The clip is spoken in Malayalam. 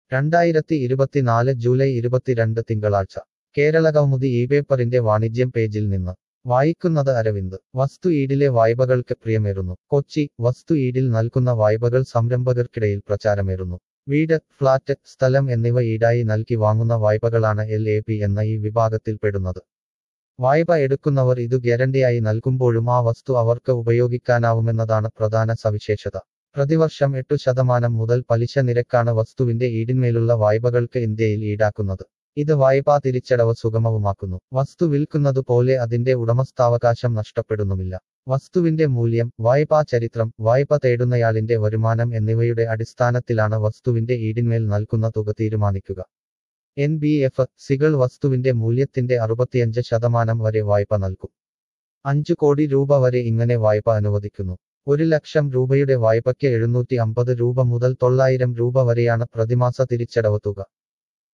രണ്ടായിരത്തി ഇരുപത്തിനാല് ജൂലൈ ഇരുപത്തിരണ്ട് തിങ്കളാഴ്ച കേരള കൗമുദി ഈ പേപ്പറിന്റെ വാണിജ്യം പേജിൽ നിന്ന് വായിക്കുന്നത് അരവിന്ദ് വസ്തു ഈടിലെ വായ്പകൾക്ക് പ്രിയമേറുന്നു കൊച്ചി വസ്തു ഈടിൽ നൽകുന്ന വായ്പകൾ സംരംഭകർക്കിടയിൽ പ്രചാരമേറുന്നു വീട് ഫ്ളാറ്റ് സ്ഥലം എന്നിവ ഈടായി നൽകി വാങ്ങുന്ന വായ്പകളാണ് എൽ എ പി എന്ന ഈ വിഭാഗത്തിൽപ്പെടുന്നത് വായ്പ എടുക്കുന്നവർ ഇതു ഗ്യാരണ്ടിയായി നൽകുമ്പോഴും ആ വസ്തു അവർക്ക് ഉപയോഗിക്കാനാവുമെന്നതാണ് പ്രധാന സവിശേഷത പ്രതിവർഷം എട്ടു ശതമാനം മുതൽ പലിശ നിരക്കാണ് വസ്തുവിന്റെ ഈടിന്മേലുള്ള വായ്പകൾക്ക് ഇന്ത്യയിൽ ഈടാക്കുന്നത് ഇത് വായ്പാ തിരിച്ചടവ് സുഗമവുമാക്കുന്നു വസ്തു വിൽക്കുന്നതു പോലെ അതിന്റെ ഉടമസ്ഥാവകാശം നഷ്ടപ്പെടുന്നുമില്ല വസ്തുവിന്റെ മൂല്യം വായ്പാ ചരിത്രം വായ്പ തേടുന്നയാളിന്റെ വരുമാനം എന്നിവയുടെ അടിസ്ഥാനത്തിലാണ് വസ്തുവിന്റെ ഈടിന്മേൽ നൽകുന്ന തുക തീരുമാനിക്കുക എൻ ബി എഫ് സികൾ വസ്തുവിന്റെ മൂല്യത്തിന്റെ അറുപത്തിയഞ്ച് ശതമാനം വരെ വായ്പ നൽകും അഞ്ചു കോടി രൂപ വരെ ഇങ്ങനെ വായ്പ അനുവദിക്കുന്നു ഒരു ലക്ഷം രൂപയുടെ വായ്പയ്ക്ക് എഴുന്നൂറ്റി അമ്പത് രൂപ മുതൽ തൊള്ളായിരം രൂപ വരെയാണ് പ്രതിമാസ തിരിച്ചടവ് തുക